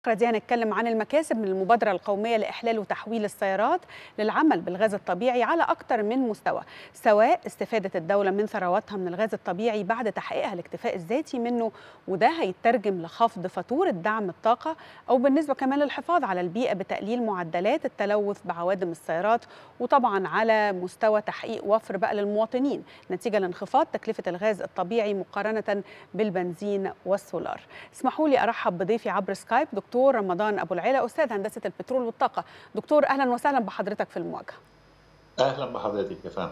الفقرة دي هنتكلم عن المكاسب من المبادرة القومية لإحلال وتحويل السيارات للعمل بالغاز الطبيعي على أكثر من مستوى سواء استفادة الدولة من ثرواتها من الغاز الطبيعي بعد تحقيقها الاكتفاء الذاتي منه وده هيترجم لخفض فاتورة دعم الطاقة أو بالنسبة كمان للحفاظ على البيئة بتقليل معدلات التلوث بعوادم السيارات وطبعا على مستوى تحقيق وفر بقى للمواطنين نتيجة لانخفاض تكلفة الغاز الطبيعي مقارنة بالبنزين والسولار اسمحوا لي أرحب بضيفي عبر سكايب دكتور رمضان أبو العلا أستاذ هندسة البترول والطاقة دكتور أهلا وسهلا بحضرتك في المواجهة أهلا بحضرتك يا فندم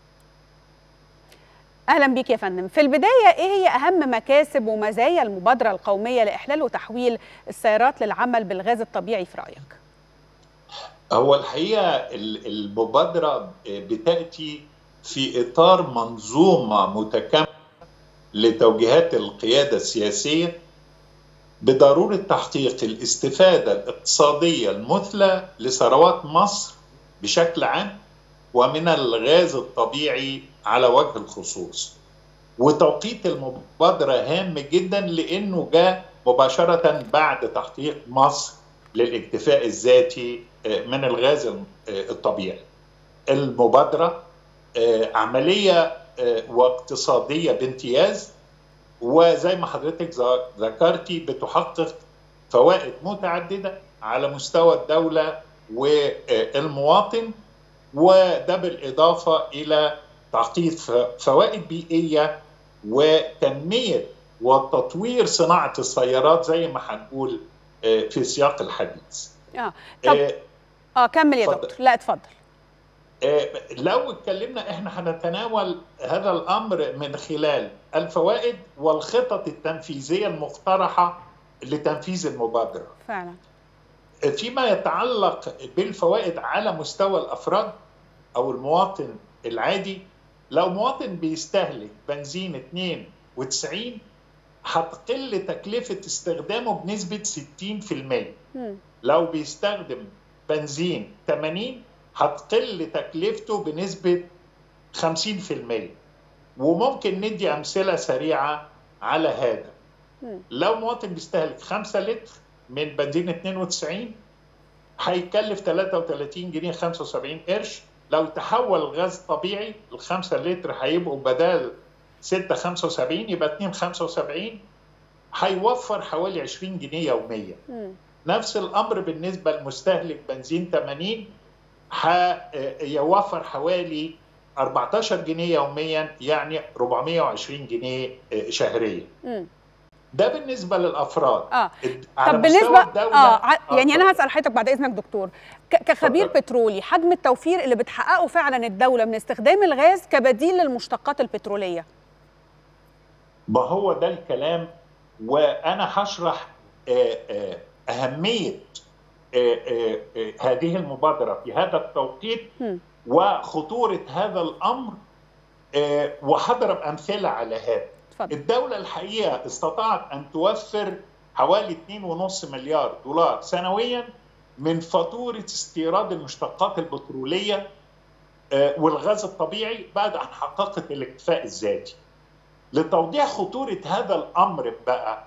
اهلا بيك يا فندم في البدايه ايه هي اهم مكاسب ومزايا المبادره القوميه لاحلال وتحويل السيارات للعمل بالغاز الطبيعي في رايك هو الحقيقه المبادره بتاتي في اطار منظومه متكامله لتوجيهات القياده السياسيه بضروره تحقيق الاستفاده الاقتصاديه المثلى لثروات مصر بشكل عام ومن الغاز الطبيعي على وجه الخصوص وتوقيت المبادرة هام جدا لأنه جاء مباشرة بعد تحقيق مصر للاكتفاء الذاتي من الغاز الطبيعي المبادرة عملية واقتصادية بامتياز وزي ما حضرتك ذكرتي بتحقق فوائد متعددة على مستوى الدولة والمواطن وده بالإضافة إلى تحقيق فوائد بيئيه وتنميه وتطوير صناعه السيارات زي ما هنقول في سياق الحديث. اه طب اه, آه كمل يا دكتور لا اتفضل. آه لو اتكلمنا احنا هنتناول هذا الامر من خلال الفوائد والخطط التنفيذيه المقترحه لتنفيذ المبادره. فعلا. فيما يتعلق بالفوائد على مستوى الافراد او المواطن العادي لو مواطن بيستهلك بنزين 92 هتقل تكلفة استخدامه بنسبة 60% م. لو بيستخدم بنزين 80 هتقل تكلفته بنسبة 50% وممكن ندي أمثلة سريعة على هذا م. لو مواطن بيستهلك 5 لتر من بنزين 92 هيكلف 33 جنيه 75 قرش لو تحول الغاز طبيعي الخمسة لتر هيبقوا بدل 6 75 يبقى 2 75 هيوفر حوالي 20 جنيه يوميا نفس الامر بالنسبه لمستهلك بنزين 80 هيوفر حوالي 14 جنيه يوميا يعني 420 جنيه شهريا م. ده بالنسبه للافراد اه طب بالنسبه اه يعني انا هسال حضرتك بعد اذنك دكتور كخبير فضل. بترولي حجم التوفير اللي بتحققه فعلا الدوله من استخدام الغاز كبديل للمشتقات البتروليه ما هو ده الكلام وانا هشرح اهميه هذه المبادره في هذا التوقيت م. وخطوره هذا الامر وهضرب امثله على هذا فضل. الدولة الحقيقة استطاعت أن توفر حوالي 2.5 مليار دولار سنويا من فاتورة استيراد المشتقات البترولية والغاز الطبيعي بعد أن حققت الاكتفاء الذاتي لتوضيح خطورة هذا الأمر بقى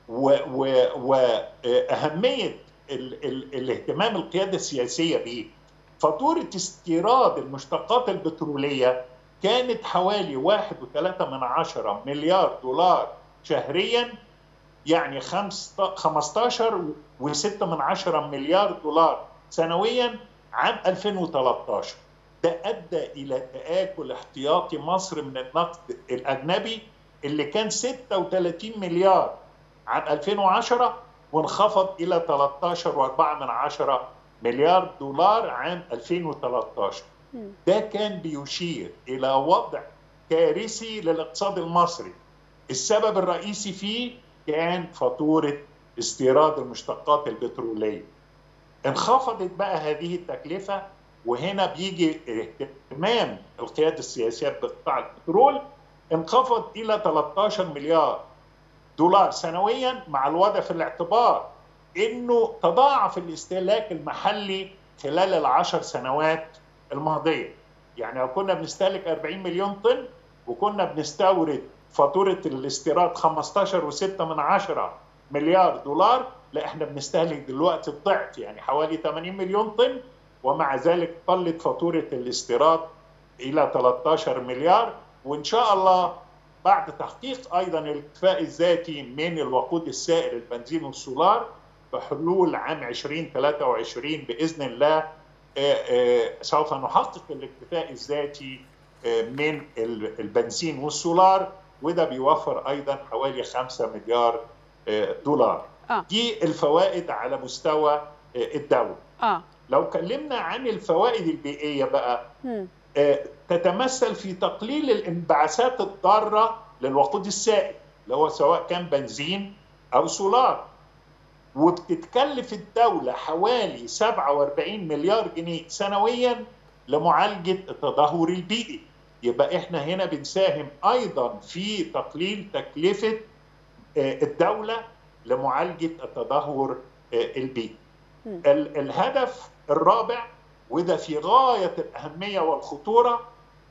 وأهمية ال ال الاهتمام القيادة السياسية به فاتورة استيراد المشتقات البترولية كانت حوالي واحد وثلاثة من عشرة مليار دولار شهريا يعني خمستاشر وستة من عشرة مليار دولار سنويا عام 2013 ده أدى إلى تآكل احتياطي مصر من النقد الأجنبي اللي كان 36 مليار عام 2010 وانخفض إلى 13.4 من عشرة مليار دولار عام 2013 ده كان بيشير الى وضع كارثي للاقتصاد المصري السبب الرئيسي فيه كان فاتوره استيراد المشتقات البتروليه انخفضت بقى هذه التكلفه وهنا بيجي اهتمام القياده السياسيه بقطاع البترول انخفض الى 13 مليار دولار سنويا مع الوضع في الاعتبار انه تضاعف الاستهلاك المحلي خلال العشر سنوات الماضيه يعني لو كنا بنستهلك 40 مليون طن وكنا بنستورد فاتوره الاستيراد 15 و6 من عشرة مليار دولار لا احنا بنستهلك دلوقتي الضعف يعني حوالي 80 مليون طن ومع ذلك طلت فاتوره الاستيراد الى 13 مليار وان شاء الله بعد تحقيق ايضا الاكتفاء الذاتي من الوقود السائل البنزين والسولار بحلول عام 2023 باذن الله سوف نحقق الاكتفاء الذاتي من البنزين والسولار وده بيوفر ايضا حوالي 5 مليار دولار آه. دي الفوائد على مستوى الدوله آه. لو كلمنا عن الفوائد البيئيه بقى م. تتمثل في تقليل الانبعاثات الضاره للوقود السائل اللي هو سواء كان بنزين او سولار وبتتكلف الدولة حوالي 47 مليار جنيه سنويا لمعالجة التدهور البيئي يبقى احنا هنا بنساهم ايضا في تقليل تكلفة الدولة لمعالجة التدهور البيئي الهدف الرابع وده في غاية الأهمية والخطورة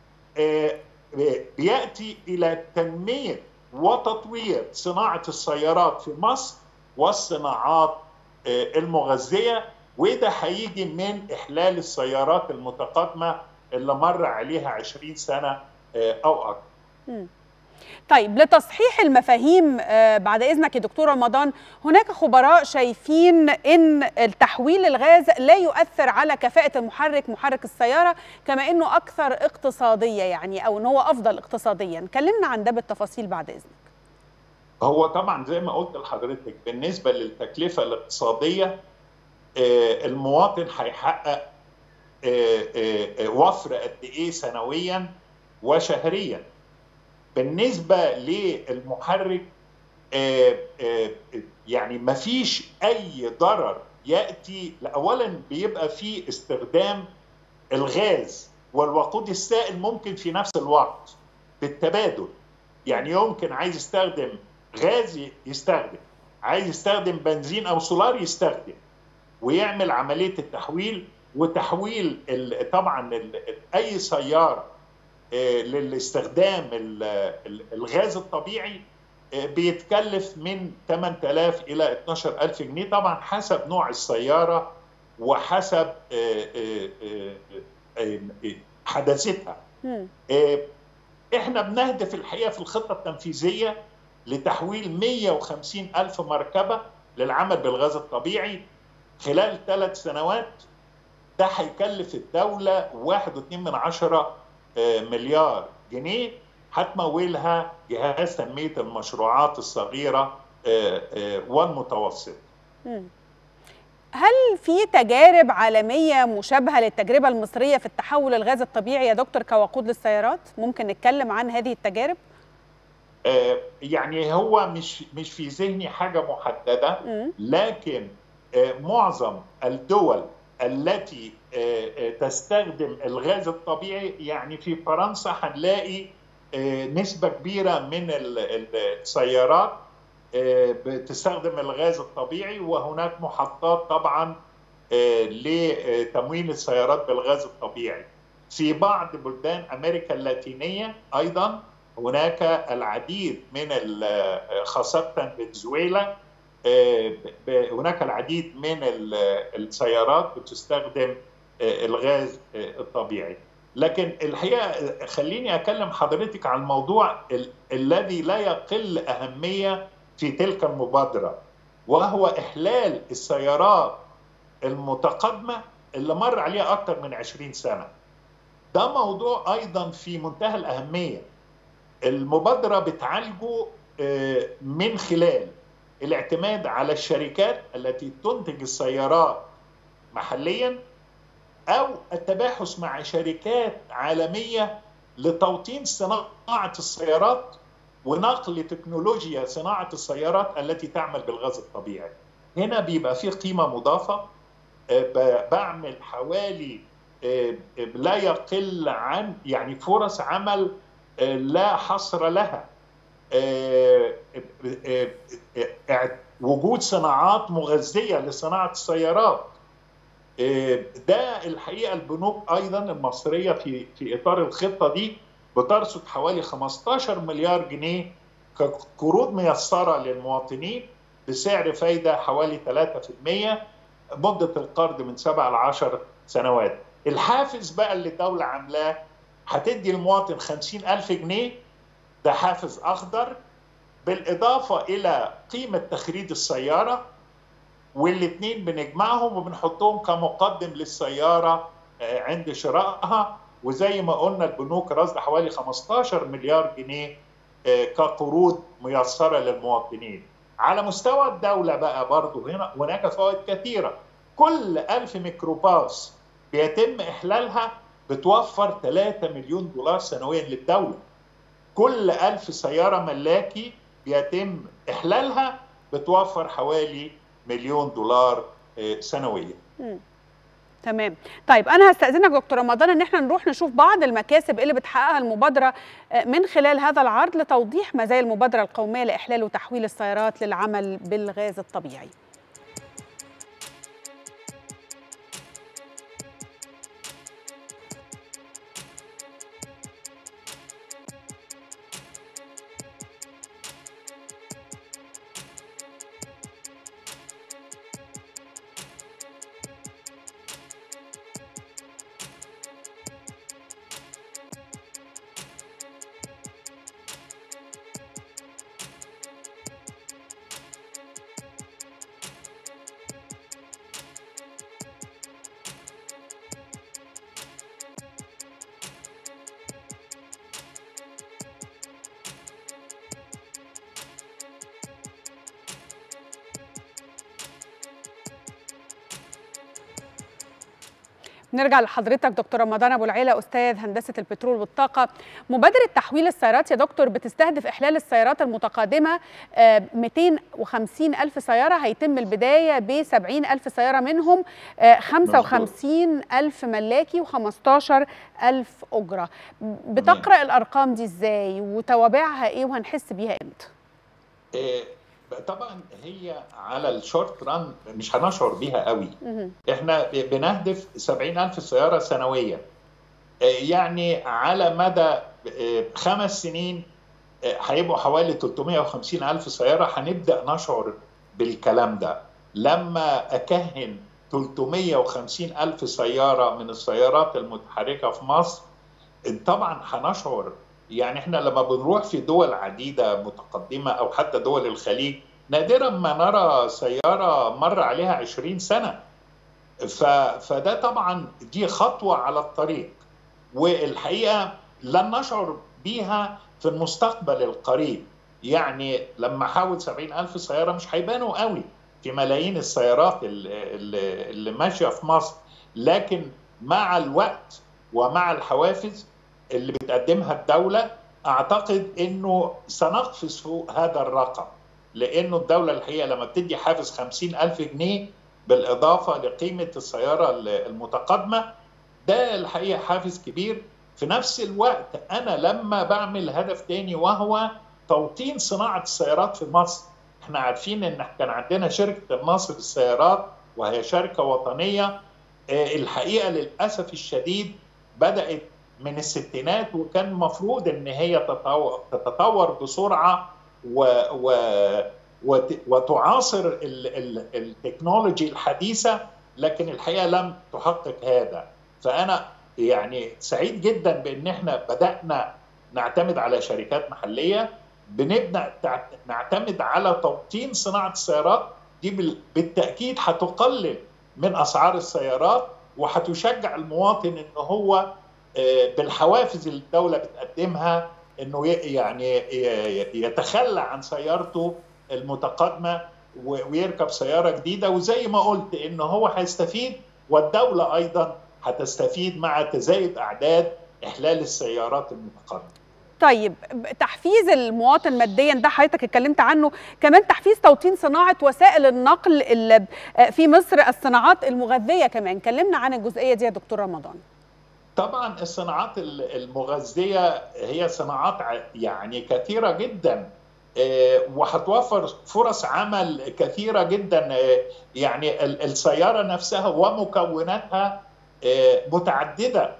بيأتي إلى تنمية وتطوير صناعة السيارات في مصر والصناعات المغذية وده هيجي من إحلال السيارات المتقدمة اللي مر عليها 20 سنة أو أكثر طيب لتصحيح المفاهيم بعد اذنك يا دكتور رمضان هناك خبراء شايفين ان التحويل الغاز لا يؤثر على كفاءه المحرك محرك السياره كما انه اكثر اقتصاديه يعني او ان هو افضل اقتصاديا كلمنا عن ده بالتفاصيل بعد اذنك هو طبعا زي ما قلت لحضرتك بالنسبه للتكلفه الاقتصاديه المواطن هيحقق وفر قد ايه سنويا وشهريا بالنسبه للمحرك يعني ما فيش اي ضرر ياتي اولا بيبقى في استخدام الغاز والوقود السائل ممكن في نفس الوقت بالتبادل يعني يمكن عايز يستخدم غاز يستخدم عايز يستخدم بنزين او سولار يستخدم ويعمل عمليه التحويل وتحويل طبعا اي سياره للاستخدام الغاز الطبيعي بيتكلف من 8000 الى 12000 جنيه طبعا حسب نوع السياره وحسب حداثتها احنا بنهدف الحقيقه في الخطه التنفيذيه لتحويل 150 ألف مركبة للعمل بالغاز الطبيعي خلال ثلاث سنوات ده هيكلف الدولة 1.2 من عشرة مليار جنيه هتمولها جهاز تنمية المشروعات الصغيرة والمتوسطة هل في تجارب عالمية مشابهة للتجربة المصرية في التحول الغاز الطبيعي يا دكتور كوقود للسيارات؟ ممكن نتكلم عن هذه التجارب؟ يعني هو مش مش في ذهني حاجه محدده لكن معظم الدول التي تستخدم الغاز الطبيعي يعني في فرنسا هنلاقي نسبه كبيره من السيارات بتستخدم الغاز الطبيعي وهناك محطات طبعا لتموين السيارات بالغاز الطبيعي في بعض بلدان امريكا اللاتينيه ايضا هناك العديد من خاصة فنزويلا هناك العديد من السيارات بتستخدم الغاز الطبيعي لكن الحقيقة خليني أكلم حضرتك عن الموضوع الذي لا يقل أهمية في تلك المبادرة وهو إحلال السيارات المتقدمة اللي مر عليها أكثر من 20 سنة ده موضوع أيضا في منتهى الأهمية المبادرة بتعالجه من خلال الاعتماد على الشركات التي تنتج السيارات محليا أو التباحث مع شركات عالمية لتوطين صناعة السيارات ونقل تكنولوجيا صناعة السيارات التي تعمل بالغاز الطبيعي هنا بيبقى في قيمة مضافة بعمل حوالي لا يقل عن يعني فرص عمل لا حصر لها وجود صناعات مغذية لصناعة السيارات ده الحقيقة البنوك أيضا المصرية في في إطار الخطة دي بترصد حوالي 15 مليار جنيه كقروض ميسرة للمواطنين بسعر فايده حوالي 3% مده القرض من 7 ل 10 سنوات الحافز بقى اللي الدوله عاملاه هتدي المواطن 50000 جنيه ده حافز اخضر بالاضافه الى قيمه تخريج السياره والاثنين بنجمعهم وبنحطهم كمقدم للسياره عند شرائها وزي ما قلنا البنوك رصد حوالي 15 مليار جنيه كقروض ميسره للمواطنين. على مستوى الدوله بقى برضه هنا هناك فوائد كثيره. كل 1000 ميكروباص بيتم احلالها بتوفر 3 مليون دولار سنويا للدوله. كل 1000 سياره ملاكي بيتم احلالها بتوفر حوالي مليون دولار سنويا. م. تمام طيب انا هستاذنك دكتور رمضان ان احنا نروح نشوف بعض المكاسب اللي بتحققها المبادره من خلال هذا العرض لتوضيح مزايا المبادره القوميه لاحلال وتحويل السيارات للعمل بالغاز الطبيعي نرجع لحضرتك دكتور رمضان ابو العيله استاذ هندسه البترول والطاقه مبادره تحويل السيارات يا دكتور بتستهدف احلال السيارات المتقدمه 250 الف سياره هيتم البدايه ب 70 الف سياره منهم 55 الف ملاكي و15 الف اجره بتقرا الارقام دي ازاي وتوابعها ايه وهنحس بيها امتى إيه طبعا هي على الشورت ران مش هنشعر بيها قوي احنا بنهدف 70 ألف سيارة سنويا يعني على مدى خمس سنين هيبقوا حوالي 350 ألف سيارة هنبدأ نشعر بالكلام ده لما أكهن 350 ألف سيارة من السيارات المتحركة في مصر طبعا هنشعر يعني احنا لما بنروح في دول عديده متقدمه او حتى دول الخليج نادرا ما نرى سياره مر عليها 20 سنه ف... فده طبعا دي خطوه على الطريق والحقيقه لن نشعر بيها في المستقبل القريب يعني لما احاول 70 ألف سياره مش هيبانوا قوي في ملايين السيارات اللي, اللي ماشيه في مصر لكن مع الوقت ومع الحوافز اللي بتقدمها الدولة أعتقد أنه سنقفز فوق هذا الرقم لأنه الدولة الحقيقة لما بتدي حافز 50 ألف جنيه بالإضافة لقيمة السيارة المتقدمة ده الحقيقة حافز كبير في نفس الوقت أنا لما بعمل هدف تاني وهو توطين صناعة السيارات في مصر احنا عارفين ان كان عندنا شركة النصر للسيارات وهي شركة وطنية الحقيقة للأسف الشديد بدأت من الستينات وكان المفروض ان هي تتطور, تتطور بسرعه و و وتعاصر ال ال التكنولوجي الحديثه لكن الحقيقه لم تحقق هذا فانا يعني سعيد جدا بان احنا بدانا نعتمد على شركات محليه بنبدا نعتمد على توطين صناعه السيارات دي بالتاكيد هتقلل من اسعار السيارات وهتشجع المواطن ان هو بالحوافز اللي الدولة بتقدمها انه يعني يتخلى عن سيارته المتقدمة ويركب سيارة جديدة وزي ما قلت انه هو هيستفيد والدولة ايضا هتستفيد مع تزايد اعداد احلال السيارات المتقدمة طيب تحفيز المواطن ماديا ده حضرتك اتكلمت عنه كمان تحفيز توطين صناعه وسائل النقل اللي في مصر الصناعات المغذيه كمان كلمنا عن الجزئيه دي يا دكتور رمضان طبعا الصناعات المغذيه هي صناعات يعني كثيره جدا وهتوفر فرص عمل كثيره جدا يعني السياره نفسها ومكوناتها متعدده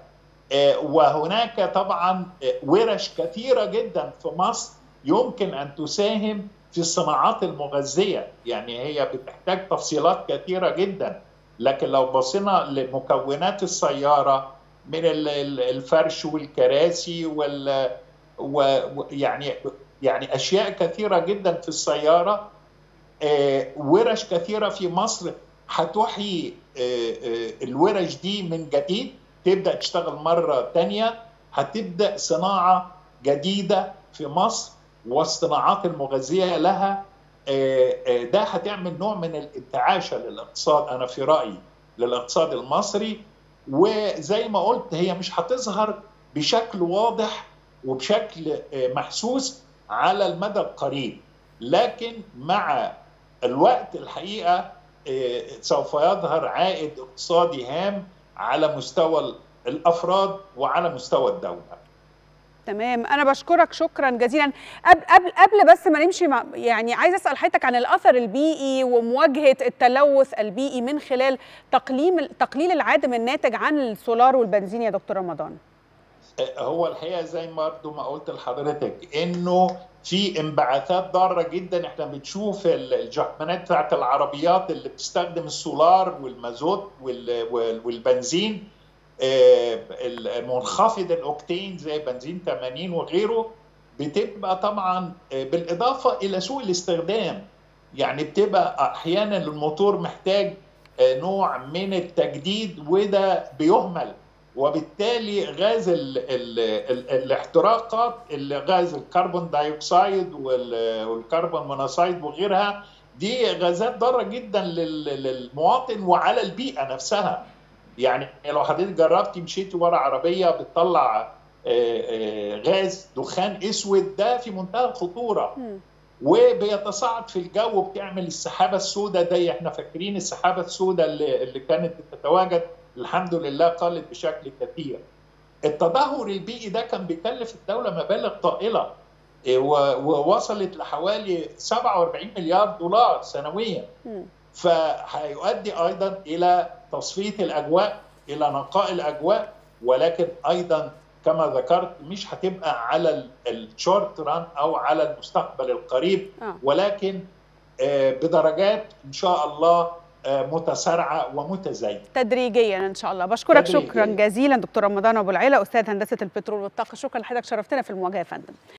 وهناك طبعا ورش كثيره جدا في مصر يمكن ان تساهم في الصناعات المغذيه يعني هي بتحتاج تفصيلات كثيره جدا لكن لو بصينا لمكونات السياره من الفرش والكراسي وال ويعني يعني اشياء كثيره جدا في السياره ورش كثيره في مصر هتحيي الورش دي من جديد تبدا تشتغل مره ثانيه هتبدا صناعه جديده في مصر والصناعات المغذيه لها ده هتعمل نوع من الانتعاشه للاقتصاد انا في رايي للاقتصاد المصري وزي ما قلت هي مش هتظهر بشكل واضح وبشكل محسوس على المدى القريب لكن مع الوقت الحقيقه سوف يظهر عائد اقتصادي هام على مستوى الافراد وعلى مستوى الدوله تمام انا بشكرك شكرا جزيلا قبل قبل قبل بس ما نمشي مع يعني عايزه اسال حضرتك عن الاثر البيئي ومواجهه التلوث البيئي من خلال تقليم تقليل العادم الناتج عن السولار والبنزين يا دكتور رمضان هو الحقيقه زي ما برضه ما قلت لحضرتك انه في انبعاثات ضاره جدا احنا بنشوف الجحمانات بتاعت العربيات اللي بتستخدم السولار والمازوت والبنزين منخفض الاوكتين زي بنزين 80 وغيره بتبقى طبعا بالاضافه الى سوء الاستخدام يعني بتبقى احيانا الموتور محتاج نوع من التجديد وده بيهمل وبالتالي غاز ال ال ال الاحتراقات اللي غاز الكربون دايوكسيد والكربون مونوكسيد وغيرها دي غازات ضاره جدا للمواطن وعلى البيئه نفسها يعني لو حضرتك جربتي مشيتي ورا عربيه بتطلع غاز دخان اسود ده في منتهى الخطوره وبيتصاعد في الجو بتعمل السحابه السوداء دي احنا فاكرين السحابه السوداء اللي, اللي كانت بتتواجد الحمد لله قلت بشكل كثير التدهور البيئي ده كان بيكلف الدوله مبالغ طائله ووصلت لحوالي 47 مليار دولار سنويا فهيؤدي ايضا الى تصفيه الاجواء الى نقاء الاجواء ولكن ايضا كما ذكرت مش هتبقى على الشورت ران او على المستقبل القريب ولكن بدرجات ان شاء الله متسارعه ومتزايده تدريجيا ان شاء الله بشكرك تدريجيا. شكرا جزيلا دكتور رمضان ابو العيله استاذ هندسه البترول والطاقه شكرا لحضرتك شرفتنا في المواجهه يا فندم